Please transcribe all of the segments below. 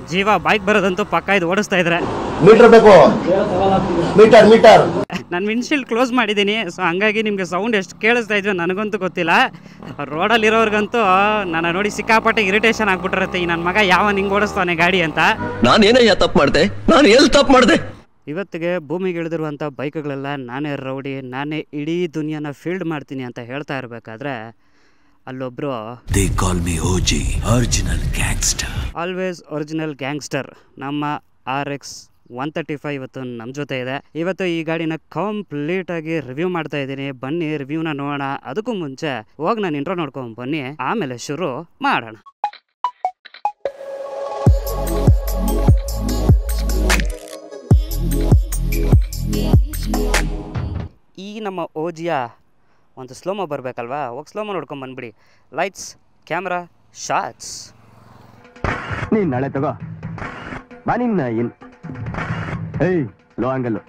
ಜೀವ ಬೈಕ್ ಬರೋದಂತೂ ಪಕ್ಕ ಇದು ಓಡಿಸ್ತಾ ಇದ್ರೆ ಮೀಟರ್ ಬೇಕು ಮೀಟರ್ ಮೀಟರ್ ನಾನು ವಿಂಡ್ಶೀಲ್ಡ್ ಕ್ಲೋಸ್ ಮಾಡಿದ್ದೀನಿ ಸೊ ಹಂಗಾಗಿ ನಿಮಗೆ ಸೌಂಡ್ ಎಷ್ಟು ಕೇಳಿಸ್ತಾ ಇದ್ವಿ ನನಗಂತೂ ಗೊತ್ತಿಲ್ಲ ರೋಡಲ್ಲಿರೋರ್ಗಂತೂ ನನ್ನ ನೋಡಿ ಸಿಕ್ಕಾಪಟ್ಟೆ ಇರಿಟೇಷನ್ ಆಗ್ಬಿಟ್ಟಿರುತ್ತೆ ಈ ನನ್ನ ಮಗ ಯಾವ ಹಿಂಗೆ ಓಡಿಸ್ತಾನೆ ಗಾಡಿ ಅಂತ ನಾನೇನಯ್ಯ ತಪ್ಪು ಮಾಡ್ದೆ ನಾನು ಎಲ್ಲಿ ತಪ್ಪು ಮಾಡ್ದೆ ಇವತ್ತಿಗೆ ಭೂಮಿಗೆ ಇಳಿದಿರುವಂಥ ಬೈಕ್ಗಳೆಲ್ಲ ನಾನೇ ರೌಡಿ ನಾನೇ ಇಡೀ ದುನಿಯಾನ ಫೀಲ್ಡ್ ಮಾಡ್ತೀನಿ ಅಂತ ಹೇಳ್ತಾ ಇರಬೇಕಾದ್ರೆ ಅಲ್ಲೊಬ್ಬರು They call me OG, original gangster. Always original gangster ನಮ್ಮ R X one thirty five ಇವತ್ತು ನಮ್ಮ ಜೊತೆ ಇದೆ ಇವತ್ತು ಈ ಗಾಡಿನ ಕಂಪ್ಲೀಟಾಗಿ ರಿವ್ಯೂ ಮಾಡ್ತಾ ಇದ್ದೀನಿ ಬನ್ನಿ ರಿವ್ಯೂನ ನೋಡೋಣ ಅದಕ್ಕೂ ಮುಂಚೆ ಹೋಗಿ ನಾನು ಇಂಟ್ರೋ ನೋಡ್ಕೊಂಡು ಬನ್ನಿ ಆಮೇಲೆ ಶುರು ಮಾಡೋಣ ಈ ನಮ್ಮ ಓಜಿಯ ಒಂದು ಸ್ಲೋಮೋ ಬರಬೇಕಲ್ವಾ ಹೋಗಿ ಸ್ಲೋಮೋ ನೋಡ್ಕೊಂಡು ಬಂದ್ಬಿಡಿ ಲೈಟ್ಸ್ ಕ್ಯಾಮ್ರಾ ಶಾರ್ಟ್ಸ್ ನೀನ್ ನಾಳೆ ತಗೋ ಬಾ ನಿನ್ನ ಇನ್ ಏಯ್ ಲೋ ಹಂಗಲ್ಲು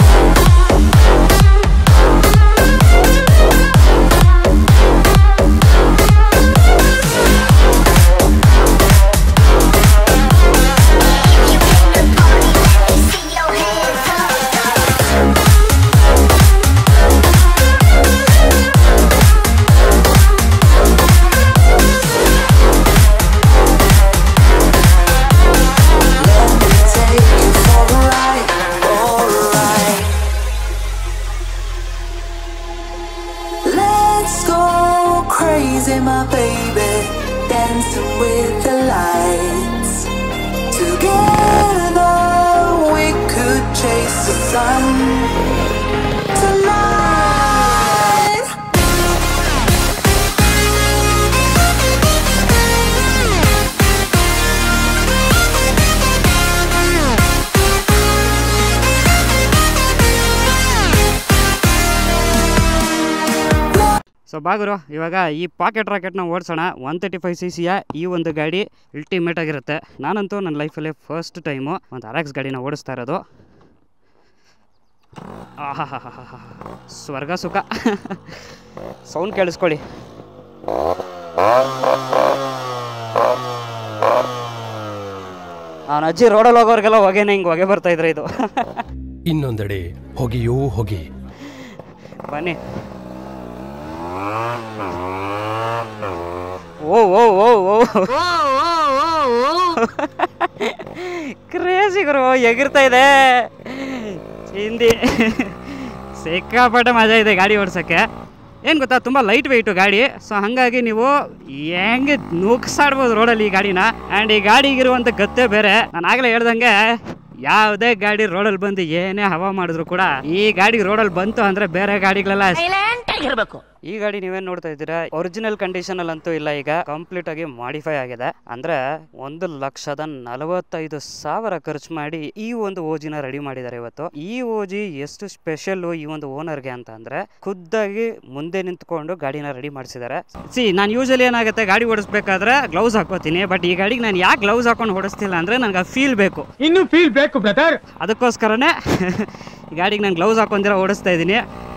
Let's go crazy, my baby, dancing with the lights. Together we could chase the sun tonight. So ಬಾಗುರು ಇವಾಗ ಈ ಪಾಕೆಟ್ ರಾಕೆಟ್ನ ಓಡಿಸೋಣ ಒನ್ ತರ್ಟಿ ಫೈವ್ ಸಿ ಸಿಯ ಈ ಒಂದು ಗಾಡಿ ಅಲ್ಟಿಮೇಟ್ ಆಗಿರುತ್ತೆ ನಾನಂತೂ ನನ್ನ ಲೈಫಲ್ಲೇ ಫಸ್ಟ್ ಟೈಮು ಒಂದು ಆರ್ ಎಕ್ಸ್ ಗಾಡಿನ ಓಡಿಸ್ತಾ ಇರೋದು ಆಹಾಹಾಹಾಹಾ. ಸ್ವರ್ಗ ಸುಖ ಸೌಂಡ್ ಕೇಳಿಸ್ಕೊಳ್ಳಿ ಅವನ ಅಜ್ಜಿ ರೋಡಲ್ಲಿ ಹೋಗೋರಿಗೆಲ್ಲ ಹೊಗೆನೇ ಹಿಂಗೆ ಹೊಗೆ ಬರ್ತಾ ಇದ್ರೆ ಇದು ಇನ್ನೊಂದೆಡೆ ಹೊಗೆಯೋ ಹೊಗೆ ಬನ್ನಿ ಓ ಓ ಓ ಓ ಕ್ರೇಜಿ ಗುರು ಎಗಿರ್ತಾ ಇದೆ ಹಿಂದಿ ಸಿಕ್ಕಾಪಟ್ಟೆ ಮಜಾ ಇದೆ ಗಾಡಿ ಓಡ್ಸೋಕ್ಕೆ ಏನು ಗೊತ್ತಾ ತುಂಬ ಲೈಟ್ ವೆಯ್ಟು ಗಾಡಿ ಸೊ ಹಾಗಾಗಿ ನೀವು ಹೆಂಗೆ ನುಗ್ಸಾಡ್ಬೋದು ರೋಡಲ್ಲಿ ಈ ಗಾಡಿನ ಆ್ಯಂಡ್ ಈ ಗಾಡಿಗಿರುವಂಥ ಗತ್ತೆ ಬೇರೆ ನಾನು ಆಗಲೇ ಹೇಳ್ದಂಗೆ ಯಾವುದೇ ಗಾಡಿ ರೋಡಲ್ಲಿ ಬಂದು ಏನೇ ಹವಾ ಮಾಡಿದ್ರು ಕೂಡ ಈ ಗಾಡಿ ರೋಡಲ್ಲಿ ಬಂತು ಅಂದರೆ ಬೇರೆ ಗಾಡಿಗಳೆಲ್ಲ ಈ ಗಾಡಿ ನೀವೇನ್ ನೋಡ್ತಾ ಇದ್ದೀರಾ ಒರಿಜಿನಲ್ ಕಂಡೀಷನ್ ಅಲ್ಲಿ ಅಂತೂ ಇಲ್ಲ ಈಗ ಕಂಪ್ಲೀಟ್ ಆಗಿ ಮಾಡಿಫೈ ಆಗಿದೆ ಅಂದ್ರೆ ಒಂದು ಲಕ್ಷದ ನಲವತ್ತೈದು ಸಾವಿರ ಖರ್ಚು ಮಾಡಿ ಈ ಒಂದು ಓಜಿನ ರೆಡಿ ಮಾಡಿದ್ದಾರೆ ಇವತ್ತು ಈ ಓಜಿ ಎಷ್ಟು ಸ್ಪೆಷಲ್ ಈ ಒಂದು ಓನರ್ಗೆ ಅಂತ ಅಂದ್ರೆ ಖುದ್ದಾಗಿ ಮುಂದೆ ನಿಂತ್ಕೊಂಡು ಗಾಡಿನ ರೆಡಿ ಮಾಡಿಸಿದ್ದಾರೆ ಸಿ ನಾನು ಯೂಶಲಿ ಏನಾಗುತ್ತೆ ಗಾಡಿ ಓಡಿಸ್ಬೇಕಾದ್ರೆ ಗ್ಲೌಸ್ ಹಾಕೋತೀನಿ ಬಟ್ ಈ ಗಾಡಿಗೆ ನಾನು ಯಾಕೆ ಗ್ಲೌಸ್ ಹಾಕೊಂಡು ಓಡಿಸ್ತಿಲ್ಲ ಅಂದ್ರೆ ನನಗೆ ಫೀಲ್ ಬೇಕು ಇನ್ನು ಫೀಲ್ ಬೇಕು ಬ್ರದರ್ ಅದಕ್ಕೋಸ್ಕರನೇ ಈ ಗಾಡಿಗೆ ನಾನು ಗ್ಲೌಸ್ ಹಾಕೊಂಡಿರೋ ಓಡಿಸ್ತಾ ಇದ್ದೀನಿ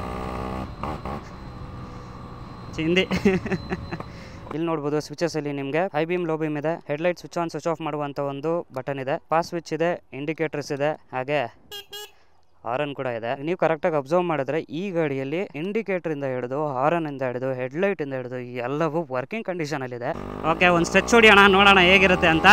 ಚಿಂದಿ ಇಲ್ಲಿ ನೋಡ್ಬೋದು ಸ್ವಿಚಸ್ ಅಲ್ಲಿ ನಿಮಗೆ ಹೈ ಬೀಮ್ ಲೋ ಬೀಮ್ ಇದೆ headlight switch on switch off ಮಾಡುವಂಥ ಒಂದು ಬಟನ್ ಇದೆ ಪಾಸ್ ಸ್ವಿಚ್ ಇದೆ ಇಂಡಿಕೇಟರ್ಸ್ ಇದೆ ಹಾಗೆ ಹಾರನ್ ಕೂಡ ಇದೆ ನೀವು ಕರೆಕ್ಟಾಗಿ ಅಬ್ಸರ್ವ್ ಮಾಡಿದ್ರೆ ಈ ಗಾಡಿಯಲ್ಲಿ ಇಂಡಿಕೇಟರ್ ಇಂದ ಹಿಡಿದು ಹಾರನ್ ಇಂದ ಹಿಡಿದು ಹೆಡ್ಲೈಟ್ ಇಂದ ಹಿಡಿದು ಎಲ್ಲವೂ ವರ್ಕಿಂಗ್ ಕಂಡೀಷನ್ ಅಲ್ಲಿ ಇದೆ ಓಕೆ ಒಂದು ಸ್ಟ್ರೆಚ್ ಹೊಡಿಯೋಣ ನೋಡೋಣ ಹೇಗಿರುತ್ತೆ ಅಂತ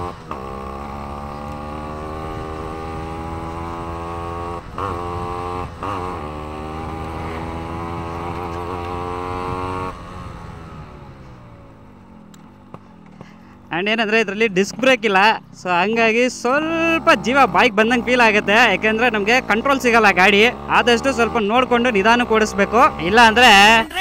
ಆ್ಯಂಡ್ ಏನಂದರೆ ಇದರಲ್ಲಿ ಡಿಸ್ಕ್ ಬ್ರೇಕ್ ಇಲ್ಲ ಸೊ ಹಂಗಾಗಿ ಸ್ವಲ್ಪ ಜೀವ ಬೈಕ್ ಬಂದಂಗೆ ಫೀಲ್ ಆಗುತ್ತೆ ಯಾಕೆಂದರೆ ನಮಗೆ ಕಂಟ್ರೋಲ್ ಸಿಗಲ್ಲ ಗಾಡಿ ಆದಷ್ಟು ಸ್ವಲ್ಪ ನೋಡಿಕೊಂಡು ನಿಧಾನಕ್ಕೆ ಓಡಿಸ್ಬೇಕು ಇಲ್ಲ ಅಂದರೆ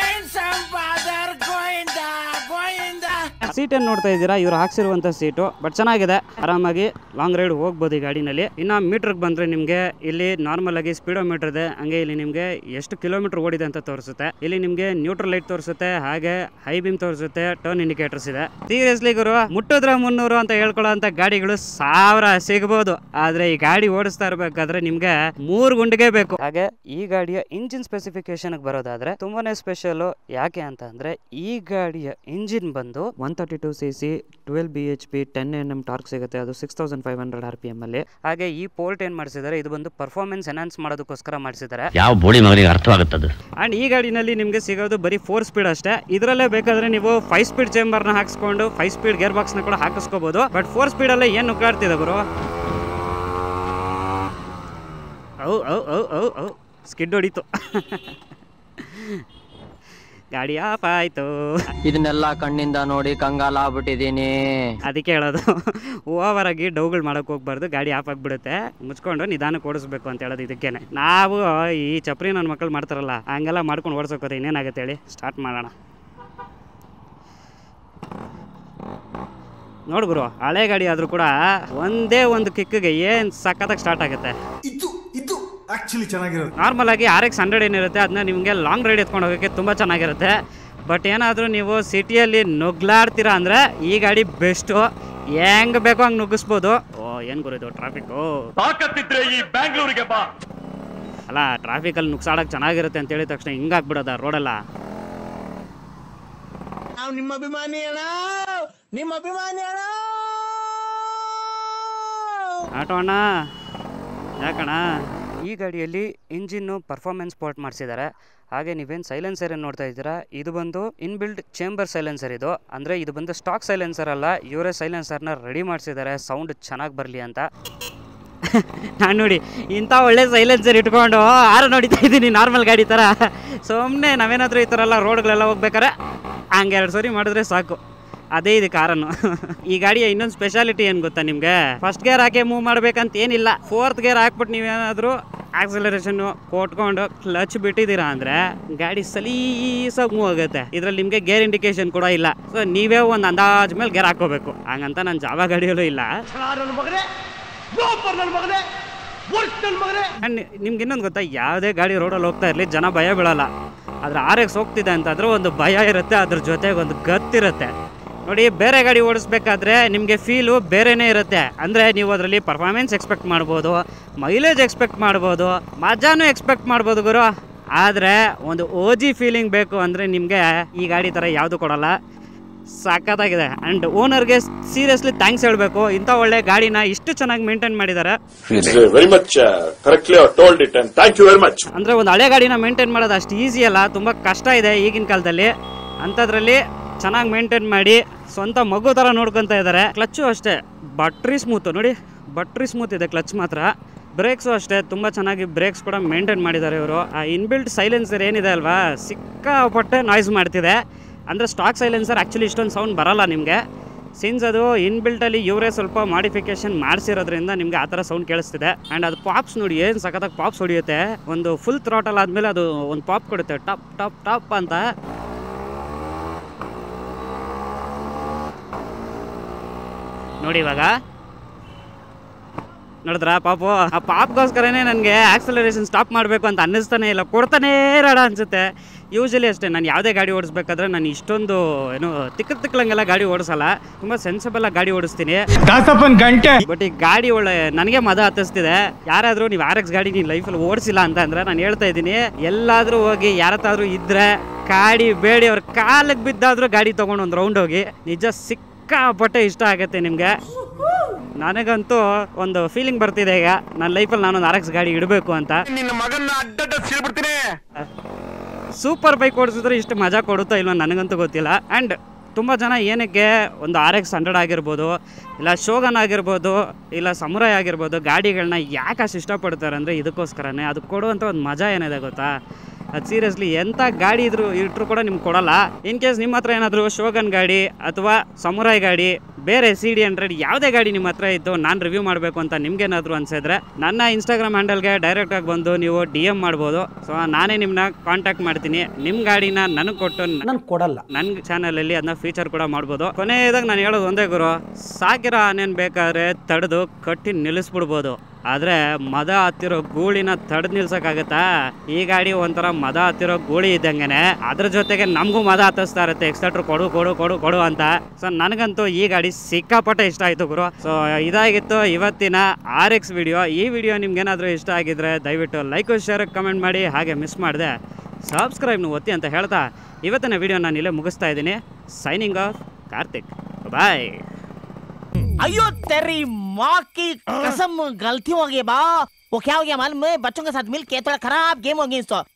ಸೀಟ್ ಏನು ನೋಡ್ತಾ ಇದ್ದೀರಾ ಇವ್ರು ಹಾಕ್ಸಿರುವಂಥ ಸೀಟು ಬಟ್ ಚೆನ್ನಾಗಿದೆ ಆರಾಮಾಗಿ ಲಾಂಗ್ ರೈಡ್ ಹೋಗ್ಬೋದು ಈ ಗಾಡಿನಲ್ಲಿ ಇನ್ನು ಮೀಟ್ರಿಗೆ ಬಂದರೆ ನಿಮಗೆ ಇಲ್ಲಿ ನಾರ್ಮಲ್ ಆಗಿ ಸ್ಪೀಡೋ ಮೀಟರ್ ಇದೆ ಹಂಗೆ ಇಲ್ಲಿ ನಿಮಗೆ ಎಷ್ಟು ಕಿಲೋಮೀಟರ್ ಓಡಿದೆ ಅಂತ ತೋರಿಸುತ್ತೆ ಇಲ್ಲಿ ನಿಮಗೆ ನ್ಯೂಟ್ರಲ್ ಲೈಟ್ ತೋರಿಸುತ್ತೆ ಹಾಗೆ ಹೈ ಬೀಮ್ ತೋರಿಸುತ್ತೆ ಟರ್ನ್ ಇಂಡಿಕೇಟರ್ಸ್ ಇದೆ ಸೀರಿಯಸ್ಲಿ ಗುರು ಮುಟ್ಟಿದ್ರೆ ಮುನ್ನೂರು ಅಂತ ಹೇಳ್ಕೊಳ್ಳೋ ಅಂತ ಗಾಡಿಗಳು ಸಾವಿರ ಸಿಗ್ಬೋದು ಆದ್ರೆ ಈ ಗಾಡಿ ಓಡಿಸ್ತಾ ಇರ್ಬೇಕಾದ್ರೆ ನಿಮ್ಗೆ ಮೂರು ಗುಂಡಿಗೆ ಬೇಕು ಹಾಗೆ ಈ ಗಾಡಿಯ ಇಂಜಿನ್ ಸ್ಪೆಸಿಫಿಕೇಶನ್ ಬರೋದಾದ್ರೆ ತುಂಬಾನೇ ಸ್ಪೆಷಲ್ ಯಾಕೆ ಅಂತ ಅಂದ್ರೆ ಈ ಗಾಡಿಯ ಇಂಜಿನ್ ಬಂದು one thirty two C C twelve B H P ten N M torque ಸಿಗುತ್ತೆ ಅದು six thousand five hundred R P ಎಮ್ಮಲ್ಲಿ ಹಾಗೆ ಈ ಪೋರ್ಟ್ ಏನು ಮಾಡಿಸಿದ್ದಾರೆ ಇದು ಬಂದು ಪರ್ಫಾರ್ಮೆನ್ಸ್ ಎನ್ಹಾನ್ಸ್ ಮಾಡೋದಕ್ಕೋಸ್ಕರ ಮಾಡಿಸಿದ್ದಾರೆ ಯಾವ ಬೋಳಿ ಮಗನಿಗೆ ಅರ್ಥವಾಗುತ್ತದು ಆ್ಯಂಡ್ ಈ ಗಾಡಿನಲ್ಲಿ ನಿಮಗೆ ಸಿಗೋದು ಬರೀ ಫೋರ್ ಸ್ಪೀಡ್ ಅಷ್ಟೇ ಇದರಲ್ಲೇ ಬೇಕಾದರೆ ನೀವು ಫೈವ್ ಸ್ಪೀಡ್ ಚೇಂಬರ್ನ ಹಾಕ್ಸ್ಕೊಂಡು ಫೈವ್ ಸ್ಪೀಡ್ ಗೇರ್ ಬಾಕ್ಸ್ನ ಕೂಡ ಹಾಕಿಸ್ಕೋಬೋದು ಬಟ್ ಫೋರ್ ಸ್ಪೀಡಲ್ಲೇ ಏನು ನುಗ್ಗಾಡ್ತಿದೆ ಗುರು ಔ ಔ ಔ ಔ ಔ ಸ್ಕಿಡ್ ಹೊಡಿತು ಗಾಡಿ ಆಫ್ ಆಯಿತು ಇದನ್ನೆಲ್ಲ ಕಣ್ಣಿಂದ ನೋಡಿ ಕಂಗಾಲಾಗ್ಬಿಟ್ಟಿದೀನಿ ಅದಕ್ಕೆ ಹೇಳೋದು ಓವರ್ ಆಗಿ ಡೌಗಳು ಮಾಡೋಕೆ ಹೋಗ್ಬಾರ್ದು ಗಾಡಿ ಆಫ್ ಆಗಿಬಿಡುತ್ತೆ ಮುಚ್ಕೊಂಡು ನಿಧಾನಕ್ಕೆ ಓಡಿಸ್ಬೇಕು ಅಂತ ಹೇಳೋದು ಇದಕ್ಕೇನೆ ನಾವು ಈ ಚಪ್ರಿ ನನ್ನ ಮಕ್ಕಳು ಮಾಡ್ತಾರಲ್ಲ ಹಂಗೆಲ್ಲ ಮಾಡ್ಕೊಂಡು ಓಡಿಸೋಕೋದು ಇನ್ನೇನಾಗುತ್ತೆ ಹೇಳಿ ಸ್ಟಾರ್ಟ್ ಮಾಡೋಣ ನೋಡು ಗುರು ಹಳೆ ಗಾಡಿ ಆದರೂ ಕೂಡ ಒಂದೇ ಒಂದು ಕಿಕ್ಕಿಗೆ ಏನು ಸಖತ್ತಾಗಿ ಸ್ಟಾರ್ಟ್ ಆಗುತ್ತೆ ಇದು ಇದು ಆಕ್ಚುಲಿ ಚೆನ್ನಾಗಿರೋದು ನಾರ್ಮಲ್ ಆಗಿ ಆರ್ ಎಕ್ಸ್ ಹಂಡ್ರೆಡ್ ಏನಿರುತ್ತೆ ಅದನ್ನ ನಿಮಗೆ ಲಾಂಗ್ ರೈಡ್ ಎತ್ಕೊಂಡು ಹೋಗೋಕ್ಕೆ ತುಂಬ ಚೆನ್ನಾಗಿರುತ್ತೆ ಬಟ್ ಏನಾದರೂ ನೀವು ಸಿಟಿಯಲ್ಲಿ ನುಗ್ಲಾಡ್ತೀರಾ ಅಂದರೆ ಈ ಗಾಡಿ ಬೆಸ್ಟು ಹೆಂಗೆ ಬೇಕೋ ಹಂಗೆ ನುಗ್ಗಿಸ್ಬೋದು ಓ ಏನು ಗುರು ಟ್ರಾಫಿಕ್ಕು ತಾಕತ್ತಿದ್ರೆ ಈ ಬ್ಯಾಂಗ್ಳೂರಿಗೆ ಬಾ ಅಲ್ಲ ಟ್ರಾಫಿಕಲ್ಲಿ ನುಗ್ಸಾಡಕ್ಕೆ ಚೆನ್ನಾಗಿರುತ್ತೆ ಅಂತ ಹೇಳಿದ ತಕ್ಷಣ ಹಿಂಗಾಗ್ಬಿಡೋದ ರೋಡೆಲ್ಲ ನಾವು ನಿಮ್ಮ ಅಭಿಮಾನಿ ಅಣ್ಣ ನಿಮ್ಮ ಅಭಿಮಾನಿ ಅಣ್ಣ ಆಟೋ ಅಣ್ಣ ಯಾಕಣ್ಣ ಈ ಗಾಡಿಯಲ್ಲಿ ಇಂಜಿನ್ನು ಪರ್ಫಾರ್ಮೆನ್ಸ್ ಪೋರ್ಟ್ ಮಾಡಿಸಿದ್ದಾರೆ ಹಾಗೆ ನೀವೇನು ಸೈಲೆನ್ಸರ್ ಏನು ನೋಡ್ತಾ ಇದ್ದೀರಾ ಇದು ಬಂದು ಇನ್ಬಿಲ್ಡ್ ಚೇಂಬರ್ ಸೈಲೆನ್ಸರ್ ಇದು ಅಂದರೆ ಇದು ಬಂದು ಸ್ಟಾಕ್ ಸೈಲೆನ್ಸರ್ ಅಲ್ಲ ಇವರೇ ಸೈಲೆನ್ಸರ್ನ ರೆಡಿ ಮಾಡಿಸಿದ್ದಾರೆ ಸೌಂಡ್ ಚೆನ್ನಾಗಿ ಬರಲಿ ಅಂತ ನಾನು ನೋಡಿ ಇಂಥ ಒಳ್ಳೆ ಸೈಲೆನ್ಸರ್ ಇಟ್ಕೊಂಡು ಆರು ನೋಡಿತಾ ಇದ್ದೀನಿ ನಾರ್ಮಲ್ ಗಾಡಿ ಥರ ಸುಮ್ಮನೆ ನಾವೇನಾದರೂ ಈ ಥರ ಎಲ್ಲ ರೋಡ್ಗಳೆಲ್ಲ ಹೋಗ್ಬೇಕಾರೆ ಹಂಗೆ ಎರಡು ಸರಿ ಮಾಡಿದ್ರೆ ಸಾಕು ಅದೇ ಇದು ಕಾರನ್ನು ಈ ಗಾಡಿಯ ಇನ್ನೊಂದು ಸ್ಪೆಷಾಲಿಟಿ ಏನು ಗೊತ್ತಾ ನಿಮಗೆ ಫಸ್ಟ್ ಗೇರ್ ಹಾಕಿ ಮೂವ್ ಮಾಡ್ಬೇಕಂತ ಏನಿಲ್ಲ ಫೋರ್ತ್ ಗೇರ್ ಹಾಕ್ಬಿಟ್ಟು ನೀವೇನಾದರೂ ಆಕ್ಸಲರೇಷನ್ ಕೊಟ್ಕೊಂಡು ಕ್ಲಚ್ ಬಿಟ್ಟಿದ್ದೀರಾ ಅಂದರೆ ಗಾಡಿ ಸಲೀಸಾಗಿ ಮೂವ್ ಆಗುತ್ತೆ ಇದರಲ್ಲಿ ನಿಮಗೆ ಗೇರ್ ಇಂಡಿಕೇಶನ್ ಕೂಡ ಇಲ್ಲ ಸೊ ನೀವೇ ಒಂದು ಅಂದಾಜ್ ಮೇಲೆ ಗೇರ್ ಹಾಕೋಬೇಕು ಹಂಗಂತ ನನ್ನ ಜಾವ ಗಾಡಿಯಲ್ಲೂ ಇಲ್ಲ ಆ್ಯಂಡ್ ನಿಮ್ಗೆ ಇನ್ನೊಂದು ಗೊತ್ತಾ ಯಾವುದೇ ಗಾಡಿ ರೋಡಲ್ಲಿ ಹೋಗ್ತಾ ಇರಲಿ ಜನ ಭಯ ಬೀಳಲ್ಲ ಆದ್ರೆ ಆರ್ ಎಕ್ಸ್ ಹೋಗ್ತಿದೆ ಅಂತಂದ್ರೆ ಒಂದು ಭಯ ಇರುತ್ತೆ ಅದ್ರ ಜೊತೆಗೆ ಒಂದು ಗತ್ತಿರುತ್ತೆ ನೋಡಿ ಬೇರೆ ಗಾಡಿ ಓಡಿಸ್ಬೇಕಾದ್ರೆ ನಿಮಗೆ ಫೀಲು ಬೇರೆನೇ ಇರುತ್ತೆ ಅಂದರೆ ನೀವು ಅದರಲ್ಲಿ ಪರ್ಫಾರ್ಮೆನ್ಸ್ ಎಕ್ಸ್ಪೆಕ್ಟ್ ಮಾಡ್ಬೋದು ಮೈಲೇಜ್ ಎಕ್ಸ್ಪೆಕ್ಟ್ ಮಾಡ್ಬೋದು ಮಜಾನು ಎಕ್ಸ್ಪೆಕ್ಟ್ ಮಾಡ್ಬೋದು ಗುರು ಆದರೆ ಒಂದು ಓ ಜಿ ಫೀಲಿಂಗ್ ಬೇಕು ಅಂದರೆ ನಿಮಗೆ ಈ ಗಾಡಿ ಥರ ಯಾವುದು ಕೊಡಲ್ಲ ಸಖತ್ತಾಗಿದೆ ಆ್ಯಂಡ್ ಓನರ್ಗೆ ಸೀರಿಯಸ್ಲಿ ಥ್ಯಾಂಕ್ಸ್ ಹೇಳಬೇಕು ಇಂಥ ಒಳ್ಳೆ ಗಾಡಿನ ಇಷ್ಟು ಚೆನ್ನಾಗಿ ಮೇಂಟೈನ್ ಮಾಡಿದ್ದಾರೆ very much correctly told it and thank you very much ಅಂದರೆ ಒಂದು ಹಳೆ ಗಾಡಿನ ಮೇಂಟೈನ್ ಮಾಡೋದು ಅಷ್ಟು ಈಸಿ ಅಲ್ಲ ತುಂಬ ಕಷ್ಟ ಇದೆ ಈಗಿನ ಕಾಲದಲ್ಲಿ ಅಂಥದ್ರಲ್ಲಿ ಚೆನ್ನಾಗಿ ಮೇಂಟೈನ್ ಮಾಡಿ ಸ್ವಂತ ಮಗು ಥರ ನೋಡ್ಕೊತಾ ಇದ್ದಾರೆ ಕ್ಲಚ್ಚು ಅಷ್ಟೇ ಬಟ್ರಿ ಸ್ಮೂತು ನೋಡಿ ಬಟ್ರಿ ಸ್ಮೂತ್ ಇದೆ ಕ್ಲಚ್ ಮಾತ್ರ ಬ್ರೇಕ್ಸು ಅಷ್ಟೇ ತುಂಬ ಚೆನ್ನಾಗಿ ಬ್ರೇಕ್ಸ್ ಕೂಡ ಮೇಂಟೈನ್ ಮಾಡಿದ್ದಾರೆ ಇವರು ಆ ಇನ್ಬಿಲ್ಟ್ ಸೈಲೆನ್ಸರ್ ಏನಿದೆ ಅಲ್ವಾ ಸಿಕ್ಕಾಪಟ್ಟೆ ನಾಯ್ಸ್ ಮಾಡ್ತಿದೆ ಅಂದರೆ ಸ್ಟಾಕ್ ಸೈಲೆನ್ಸರ್ ಆ್ಯಕ್ಚುಲಿ ಇಷ್ಟೊಂದು ಸೌಂಡ್ ಬರಲ್ಲ ನಿಮಗೆ ಸಿನ್ಸ್ ಅದು ಇನ್ಬಿಲ್ಟಲ್ಲಿ ಇವರೇ ಸ್ವಲ್ಪ ಮಾಡಿಫಿಕೇಶನ್ ಮಾಡಿಸಿರೋದ್ರಿಂದ ನಿಮಗೆ ಆ ಥರ ಸೌಂಡ್ ಕೇಳಿಸ್ತಿದೆ ಆ್ಯಂಡ್ ಅದು ಪಾಪ್ಸ್ ನೋಡಿ ಏನು ಸಖತ್ತಾಗಿ ಪಾಪ್ಸ್ ಹೊಡಿಯುತ್ತೆ ಒಂದು ಫುಲ್ ಥ್ರಾಟಲ್ ಆದಮೇಲೆ ಅದು ಒಂದು ಪಾಪ್ ಕೊಡುತ್ತೆ ಟಾಪ್ ಟಾಪ್ ಟಾಪ್ ಅಂತ ನೋಡಿ ಇವಾಗ ನೋಡಿದ್ರಾ ಪಾಪು ಆ ಪಾಪ್ಗೋಸ್ಕರನೇ ನನಗೆ ಆಕ್ಸಲರೇಷನ್ ಸ್ಟಾಪ್ ಮಾಡಬೇಕು ಅಂತ ಅನ್ನಿಸ್ತಾನೆ ಇಲ್ಲ ಕೊಡ್ತಾನೇ ಇರೋಣ ಅನ್ಸುತ್ತೆ ಯೂಶಲಿ ಅಷ್ಟೇ ನಾನು ಯಾವುದೇ ಗಾಡಿ ಓಡಿಸ್ಬೇಕಾದ್ರೆ ನಾನು ಇಷ್ಟೊಂದು ಏನು ತಿಕ್ಕ ತಿಕ್ಕಲಂಗೆಲ್ಲ ಗಾಡಿ ಓಡಿಸಲ್ಲ ತುಂಬ ಸೆನ್ಸಿಬಲ್ ಆಗಿ ಗಾಡಿ ಓಡಿಸ್ತೀನಿ ಗಂಟೆ ಬಟ್ ಈ ಗಾಡಿ ಒಳ್ಳೆ ನನಗೆ ಮದ ಹತ್ತಿಸ್ತಿದೆ ಯಾರಾದರೂ ನೀವು ಆರ್ ಎಕ್ಸ್ ಗಾಡಿ ನೀವು ಲೈಫಲ್ಲಿ ಓಡಿಸಿಲ್ಲ ಅಂತ ಅಂದ್ರೆ ನಾನು ಹೇಳ್ತಾ ಇದ್ದೀನಿ ಎಲ್ಲಾದರೂ ಹೋಗಿ ಯಾರತ್ತಾದ್ರೂ ಇದ್ರೆ ಗಾಡಿ ಬೇಡಿ ಅವ್ರ ಕಾಲಿಗೆ ಬಿದ್ದಾದ್ರೂ ಗಾಡಿ ತೊಗೊಂಡು ಒಂದು ರೌಂಡ್ ಹೋಗಿ ನಿಜ ಸಿಕ್ಕಾಪಟ್ಟೆ ಇಷ್ಟ ಆಗುತ್ತೆ ನಿಮಗೆ ನನಗಂತೂ ಒಂದು ಫೀಲಿಂಗ್ ಬರ್ತಿದೆ ಈಗ ನನ್ನ ಲೈಫಲ್ಲಿ ನಾನೊಂದು ಆರ್ ಎಕ್ಸ್ ಗಾಡಿ ಇಡಬೇಕು ಅಂತ ನಿನ್ನ ಮಗನ್ನ ಅಡ್ಡ ಸೀಳ್ಬಿಡ್ತೀನಿ ಸೂಪರ್ ಬೈಕ್ ಓಡಿಸಿದ್ರೆ ಇಷ್ಟು ಮಜಾ ಕೊಡುತ್ತಾ ಇಲ್ವ ನನಗಂತೂ ಗೊತ್ತಿಲ್ಲ ಆ್ಯಂಡ್ ತುಂಬ ಜನ ಏನಕ್ಕೆ ಒಂದು ಆರ್ ಎಕ್ಸ್ ಹಂಡ್ರೆಡ್ ಆಗಿರ್ಬೋದು ಇಲ್ಲ ಶೋಗನ್ ಆಗಿರ್ಬೋದು ಇಲ್ಲ ಸಮುರಾಯ್ ಆಗಿರ್ಬೋದು ಗಾಡಿಗಳನ್ನ ಯಾಕೆ ಅಷ್ಟು ಇಷ್ಟಪಡ್ತಾರೆ ಅಂದರೆ ಇದಕ್ಕೋಸ್ಕರನೇ ಅದು ಕೊಡುವಂಥ ಒಂದು ಮಜಾ ಏನಿದೆ ಗೊತ್ತಾ ಅದು ಸೀರಿಯಸ್ಲಿ ಎಂಥ ಗಾಡಿ ಇದ್ರು ಇಟ್ಟರು ಕೂಡ ನಿಮ್ಗೆ ಕೊಡಲ್ಲ ಇನ್ ಕೇಸ್ ನಿಮ್ಮ ಹತ್ರ ಏನಾದರೂ ಶೋಗನ್ ಗಾಡಿ ಅಥವಾ ಸಮುರಾಯ್ ಗಾಡಿ ಬೇರೆ ಸಿ ಡಿ ಹಂಡ್ರೆಡ್ ಯಾವುದೇ ಗಾಡಿ ನಿಮ್ಮ ಹತ್ರ ಇತ್ತು ನಾನು ರಿವ್ಯೂ ಮಾಡಬೇಕು ಅಂತ ನಿಮ್ಗೇನಾದರೂ ಅನ್ಸಿದ್ರೆ ನನ್ನ ಇನ್ಸ್ಟಾಗ್ರಾಮ್ ಹ್ಯಾಂಡಲ್ಗೆ ಡೈರೆಕ್ಟಾಗಿ ಬಂದು ನೀವು ಡಿ ಎಮ್ ಮಾಡ್ಬೋದು ಸೊ ನಾನೇ ನಿಮ್ಮನ್ನ ಕಾಂಟ್ಯಾಕ್ಟ್ ಮಾಡ್ತೀನಿ ನಿಮ್ಮ ಗಾಡಿನ ನನಗೆ ಕೊಟ್ಟು ನಾನು ಕೊಡಲ್ಲ ನನ್ನ ಚಾನಲಲ್ಲಿ ಅದನ್ನ ಫೀಚರ್ ಕೂಡ ಮಾಡ್ಬೋದು ಕೊನೆಯದಾಗ ನಾನು ಹೇಳೋದು ಒಂದೇ ಗುರು ಸಾಕಿರೋ ಆನೇನು ಬೇಕಾದ್ರೆ ತಡೆದು ಕಟ್ಟಿ ನಿಲ್ಲಿಸ್ಬಿಡ್ಬೋದು ಆದರೆ ಮದ ಹತ್ತಿರೋ ಗೂಳಿನ ತಡೆದು ನಿಲ್ಸಕ್ಕಾಗತ್ತಾ ಈ ಗಾಡಿ ಒಂಥರ ಮದ ಹತ್ತಿರೋ ಗೂಳಿ ಇದ್ದಂಗೆನೆ ಅದ್ರ ಜೊತೆಗೆ ನಮಗೂ ಮದ ಹತ್ತಿಸ್ತಾ ಇರುತ್ತೆ ಎಕ್ಸ್ಟ್ರಾ ಕೊಡು ಕೊಡು ಕೊಡು ಕೊಡು ಅಂತ ಸೊ ನನಗಂತೂ ಈ ಗಾಡಿ ಸಿಕ್ಕಾಪಟ್ಟೆ ಇಷ್ಟ ಆಯಿತು ಗುರು ಸೊ ಇದಾಗಿತ್ತು ಇವತ್ತಿನ ಆರ್ ಎಕ್ಸ್ ವಿಡಿಯೋ ಈ ವಿಡಿಯೋ ನಿಮ್ಗೇನಾದರೂ ಇಷ್ಟ ಆಗಿದ್ರೆ ದಯವಿಟ್ಟು ಲೈಕ್ ಶೇರ್ ಕಮೆಂಟ್ ಮಾಡಿ ಹಾಗೆ ಮಿಸ್ ಮಾಡಿದೆ ಸಬ್ಸ್ಕ್ರೈಬ್ನು ಒತ್ತಿ ಅಂತ ಹೇಳ್ತಾ ಇವತ್ತಿನ ವಿಡಿಯೋ ನಾನು ಇಲ್ಲೇ ಮುಗಿಸ್ತಾ ಇದ್ದೀನಿ ಸೈನಿಂಗ್ ಆಫ್ ಕಾರ್ತಿಕ್ ಬಾಯ್ अयो तेरी माँ की कसम गलती हो गई बा वो क्या हो गया मालूम है बच्चों के साथ मिल के थोड़ा खराब गेम हो गई इसको